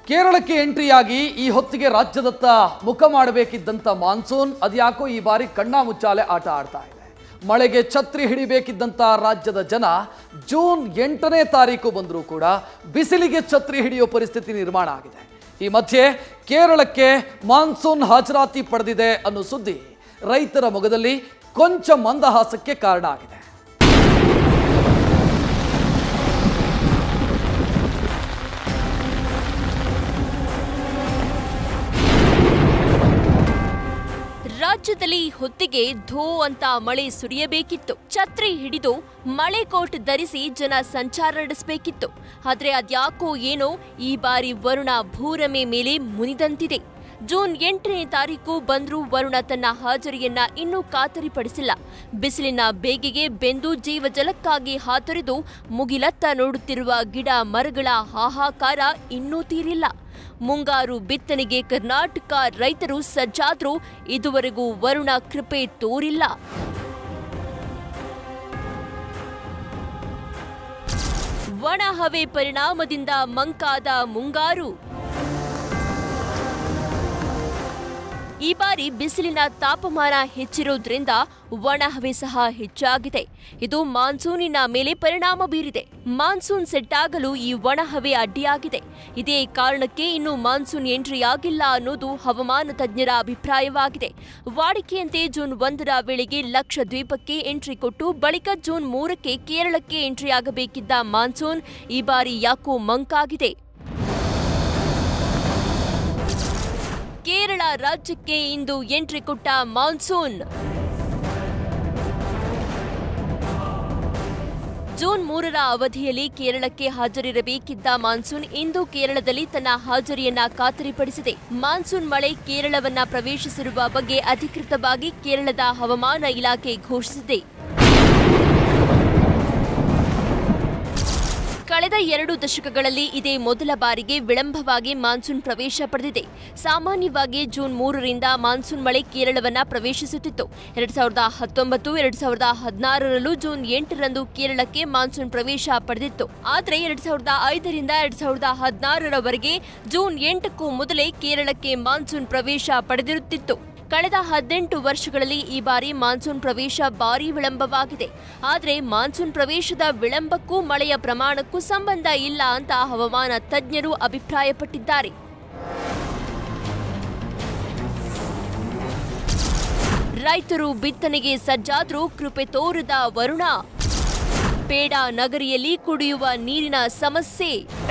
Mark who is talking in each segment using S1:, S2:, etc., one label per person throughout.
S1: ಕೇರಳಕ್ಕೆ ಎಂಟ್ರಿಯಾಗಿ ಈ ಹೊತ್ತಿಗೆ ರಾಜ್ಯದತ್ತ ಮುಖ ಮಾಡಬೇಕಿದ್ದಂಥ ಮಾನ್ಸೂನ್ ಅದ್ಯಾಕೋ ಈ ಬಾರಿ ಕಣ್ಣಾ ಮುಚ್ಚಾಲೆ ಆಟ ಆಡ್ತಾ ಇದೆ ಮಳೆಗೆ ಛತ್ರಿ ಹಿಡಿಬೇಕಿದ್ದಂಥ ರಾಜ್ಯದ ಜನ ಜೂನ್ ಎಂಟನೇ ತಾರೀಕು ಬಂದರೂ ಕೂಡ ಬಿಸಿಲಿಗೆ ಛತ್ರಿ ಹಿಡಿಯೋ ಪರಿಸ್ಥಿತಿ ನಿರ್ಮಾಣ ಆಗಿದೆ ಈ ಮಧ್ಯೆ ಕೇರಳಕ್ಕೆ ಮಾನ್ಸೂನ್ ಹಾಜರಾತಿ ಪಡೆದಿದೆ ಅನ್ನೋ ಸುದ್ದಿ ರೈತರ ಮೊಗದಲ್ಲಿ ಕೊಂಚ ಮಂದಹಾಸಕ್ಕೆ ಕಾರಣ ಆಗಿದೆ
S2: ರಾಜ್ಯದಲ್ಲಿ ಹೊತ್ತಿಗೆ ಧೋ ಅಂತ ಮಳೆ ಸುರಿಯಬೇಕಿತ್ತು ಛತ್ರಿ ಹಿಡಿದು ಮಳೆ ಕೋಟ್ ಧರಿಸಿ ಜನ ಸಂಚಾರ ನಡೆಸಬೇಕಿತ್ತು ಆದ್ರೆ ಅದ್ಯಾಕೋ ಏನೋ ಈ ಬಾರಿ ವರುಣ ಭೂರಮೆ ಮೇಲೆ ಮುನಿದಂತಿದೆ ಜೂನ್ ಎಂಟನೇ ತಾರೀಕು ಬಂದ್ರೂ ವರುಣ ತನ್ನ ಹಾಜರಿಯನ್ನ ಇನ್ನೂ ಖಾತರಿಪಡಿಸಿಲ್ಲ ಬಿಸಿಲಿನ ಬೇಗೆಗೆ ಬೆಂದು ಜೀವಜಲಕ್ಕಾಗಿ ಹಾತೊರೆದು ಮುಗಿಲತ್ತ ನೋಡುತ್ತಿರುವ ಗಿಡ ಮರಗಳ ಹಾಹಾಕಾರ ಇನ್ನೂ ತೀರಿಲ್ಲ ಮುಂಗಾರು ಬಿತ್ತನೆಗೆ ಕರ್ನಾಟಕ ರೈತರು ಸಜ್ಜಾದ್ರೂ ಇದುವರೆಗೂ ವರುಣ ಕೃಪೆ ತೋರಿಲ್ಲ ಒಣ ಹವೆ ಪರಿಣಾಮದಿಂದ ಮಂಕಾದ ಮುಂಗಾರು ಈ ಬಾರಿ ಬಿಸಿಲಿನ ತಾಪಮಾನ ಹೆಚ್ಚಿರೋದ್ರಿಂದ ಒಣಹವೆ ಸಹ ಹೆಚ್ಚಾಗಿದೆ ಇದು ಮಾನ್ಸೂನಿನ ಮೇಲೆ ಪರಿಣಾಮ ಬೀರಿದೆ ಮಾನ್ಸೂನ್ ಸೆಟ್ ಆಗಲು ಈ ಒಣಹವೆ ಅಡ್ಡಿಯಾಗಿದೆ ಇದೇ ಕಾರಣಕ್ಕೆ ಇನ್ನು ಮಾನ್ಸೂನ್ ಎಂಟ್ರಿ ಆಗಿಲ್ಲ ಅನ್ನೋದು ಹವಾಮಾನ ತಜ್ಞರ ಅಭಿಪ್ರಾಯವಾಗಿದೆ ವಾಡಿಕೆಯಂತೆ ಜೂನ್ ಒಂದರ ವೇಳೆಗೆ ಲಕ್ಷದ್ವೀಪಕ್ಕೆ ಎಂಟ್ರಿ ಕೊಟ್ಟು ಬಳಿಕ ಜೂನ್ ಮೂರಕ್ಕೆ ಕೇರಳಕ್ಕೆ ಎಂಟ್ರಿ ಆಗಬೇಕಿದ್ದ ಮಾನ್ಸೂನ್ ಈ ಬಾರಿ ಯಾಕೋ ಮಂಕಾಗಿದೆ ಕೇರಳ ರಾಜ್ಯಕ್ಕೆ ಇಂದು ಎಂಟ್ರಿ ಕೊಟ್ಟ ಮಾನ್ಸೂನ್ ಜೂನ್ ಮೂರರ ಅವಧಿಯಲ್ಲಿ ಕೇರಳಕ್ಕೆ ಹಾಜರಿರಬೇಕಿದ್ದ ಮಾನ್ಸೂನ್ ಇಂದು ಕೇರಳದಲ್ಲಿ ತನ್ನ ಹಾಜರಿಯನ್ನ ಖಾತರಿಪಡಿಸಿದೆ ಮಾನ್ಸೂನ್ ಮಳೆ ಕೇರಳವನ್ನ ಪ್ರವೇಶಿಸಿರುವ ಬಗ್ಗೆ ಅಧಿಕೃತವಾಗಿ ಕೇರಳದ ಹವಾಮಾನ ಇಲಾಖೆ ಘೋಷಿಸಿದೆ ಕಳೆದ ಎರಡು ದಶಕಗಳಲ್ಲಿ ಇದೇ ಮೊದಲ ಬಾರಿಗೆ ವಿಳಂಬವಾಗಿ ಮಾನ್ಸೂನ್ ಪ್ರವೇಶ ಪಡೆದಿದೆ ಸಾಮಾನ್ಯವಾಗಿ ಜೂನ್ ಮೂರರಿಂದ ಮಾನ್ಸೂನ್ ಮಳೆ ಕೇರಳವನ್ನ ಪ್ರವೇಶಿಸುತ್ತಿತ್ತು ಎರಡ್ ಸಾವಿರದ ಹತ್ತೊಂಬತ್ತು ಎರಡ್ ಸಾವಿರದ ಹದಿನಾರರಲ್ಲೂ ಜೂನ್ ಎಂಟರಂದು ಕೇರಳಕ್ಕೆ ಮಾನ್ಸೂನ್ ಪ್ರವೇಶ ಪಡೆದಿತ್ತು ಆದರೆ ಎರಡ್ ಸಾವಿರದ ಐದರಿಂದ ಎರಡ್ ಸಾವಿರದ ಹದಿನಾರರವರೆಗೆ ಜೂನ್ ಎಂಟಕ್ಕೂ ಮೊದಲೇ ಕೇರಳಕ್ಕೆ ಮಾನ್ಸೂನ್ ಪ್ರವೇಶ ಪಡೆದಿರುತ್ತಿತ್ತು ಕಳೆದ ಹದಿನೆಂಟು ವರ್ಷಗಳಲ್ಲಿ ಈ ಬಾರಿ ಮಾನ್ಸೂನ್ ಪ್ರವೇಶ ಭಾರೀ ವಿಳಂಬವಾಗಿದೆ ಆದರೆ ಮಾನ್ಸೂನ್ ಪ್ರವೇಶದ ವಿಳಂಬಕ್ಕೂ ಮಳೆಯ ಪ್ರಮಾಣಕ್ಕೂ ಸಂಬಂಧ ಇಲ್ಲ ಅಂತ ಹವಾಮಾನ ತಜ್ಞರು ಅಭಿಪ್ರಾಯಪಟ್ಟಿದ್ದಾರೆ ರೈತರು ಬಿತ್ತನೆಗೆ ಸಜ್ಜಾದ್ರೂ ಕೃಪೆ ತೋರದ ವರುಣ ಪೇಡ ನಗರಿಯಲ್ಲಿ ಕುಡಿಯುವ ನೀರಿನ ಸಮಸ್ಯೆ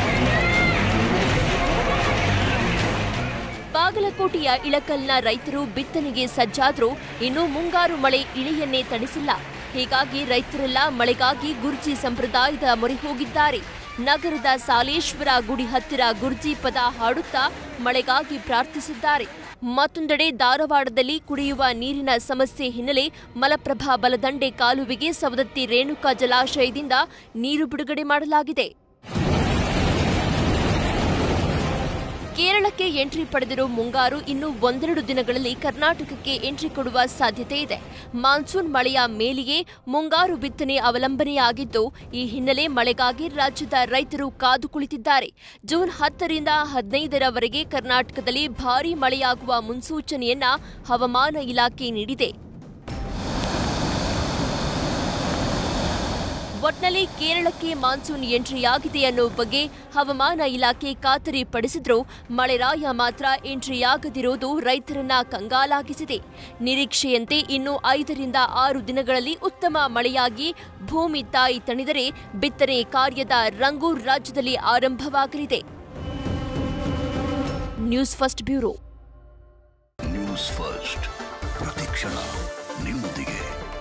S2: ಬಾಗಲಕೋಟೆಯ ಇಳಕಲ್ನ ರೈತರು ಬಿತ್ತನೆಗೆ ಸಜ್ಜಾದ್ರೂ ಇನ್ನೂ ಮುಂಗಾರು ಮಳೆ ಇಳಿಯನ್ನೇ ತಣಿಸಿಲ್ಲ ಹೀಗಾಗಿ ರೈತರೆಲ್ಲ ಮಳೆಗಾಗಿ ಗುರ್ಜಿ ಸಂಪ್ರದಾಯದ ಮೊರೆ ಹೋಗಿದ್ದಾರೆ ನಗರದ ಸಾಲೇಶ್ವರ ಗುಡಿ ಹತ್ತಿರ ಗುರ್ಜಿ ಪದ ಹಾಡುತ್ತಾ ಮಳೆಗಾಗಿ ಪ್ರಾರ್ಥಿಸಿದ್ದಾರೆ ಮತ್ತೊಂದೆಡೆ ಧಾರವಾಡದಲ್ಲಿ ಕುಡಿಯುವ ನೀರಿನ ಸಮಸ್ಯೆ ಹಿನ್ನೆಲೆ ಮಲಪ್ರಭಾ ಬಲದಂಡೆ ಕಾಲುವೆಗೆ ಸವದತ್ತಿ ರೇಣುಕಾ ಜಲಾಶಯದಿಂದ ನೀರು ಬಿಡುಗಡೆ ಮಾಡಲಾಗಿದೆ ಕೇರಳಕ್ಕೆ ಎಂಟ್ರಿ ಪಡೆದಿರೋ ಮುಂಗಾರು ಇನ್ನು ಒಂದೆರಡು ದಿನಗಳಲ್ಲಿ ಕರ್ನಾಟಕಕ್ಕೆ ಎಂಟ್ರಿ ಕೊಡುವ ಸಾಧ್ಯತೆ ಇದೆ ಮಾನ್ಸೂನ್ ಮಳೆಯ ಮೇಲೆಯೇ ಮುಂಗಾರು ಬಿತ್ತನೆ ಅವಲಂಬನೆಯಾಗಿದ್ದು ಈ ಹಿನ್ನೆಲೆ ಮಳೆಗಾಗಿ ರಾಜ್ಯದ ರೈತರು ಕಾದು ಕುಳಿತಿದ್ದಾರೆ ಜೂನ್ ಹತ್ತರಿಂದ ಹದಿನೈದರವರೆಗೆ ಕರ್ನಾಟಕದಲ್ಲಿ ಭಾರೀ ಮಳೆಯಾಗುವ ಮುನ್ಸೂಚನೆಯನ್ನ ಹವಾಮಾನ ಇಲಾಖೆ ನೀಡಿದೆ ಒಟ್ನಲ್ಲಿ ಕೇರಳಕ್ಕೆ ಮಾನ್ಸೂನ್ ಎಂಟ್ರಿಯಾಗಿದೆ ಅನ್ನೋ ಬಗ್ಗೆ ಹವಾಮಾನ ಇಲಾಖೆ ಖಾತರಿ ಪಡಿಸಿದ್ರೂ ಮಳೆರಾಯ ಮಾತ್ರ ಎಂಟ್ರಿಯಾಗದಿರೋದು ರೈತರನ್ನ ಕಂಗಾಲಾಗಿಸಿದೆ ನಿರೀಕ್ಷೆಯಂತೆ ಇನ್ನು ಐದರಿಂದ ಆರು ದಿನಗಳಲ್ಲಿ ಉತ್ತಮ ಮಳೆಯಾಗಿ ಭೂಮಿ ತಾಯಿ ತಣಿದರೆ ಬಿತ್ತನೆ ಕಾರ್ಯದ ರಂಗು ರಾಜ್ಯದಲ್ಲಿ ಆರಂಭವಾಗಲಿದೆ news first bureau
S3: news first ಪ್ರತಿಕ್ಷಣ ನಿಮ್ಮೊಂದಿಗೆ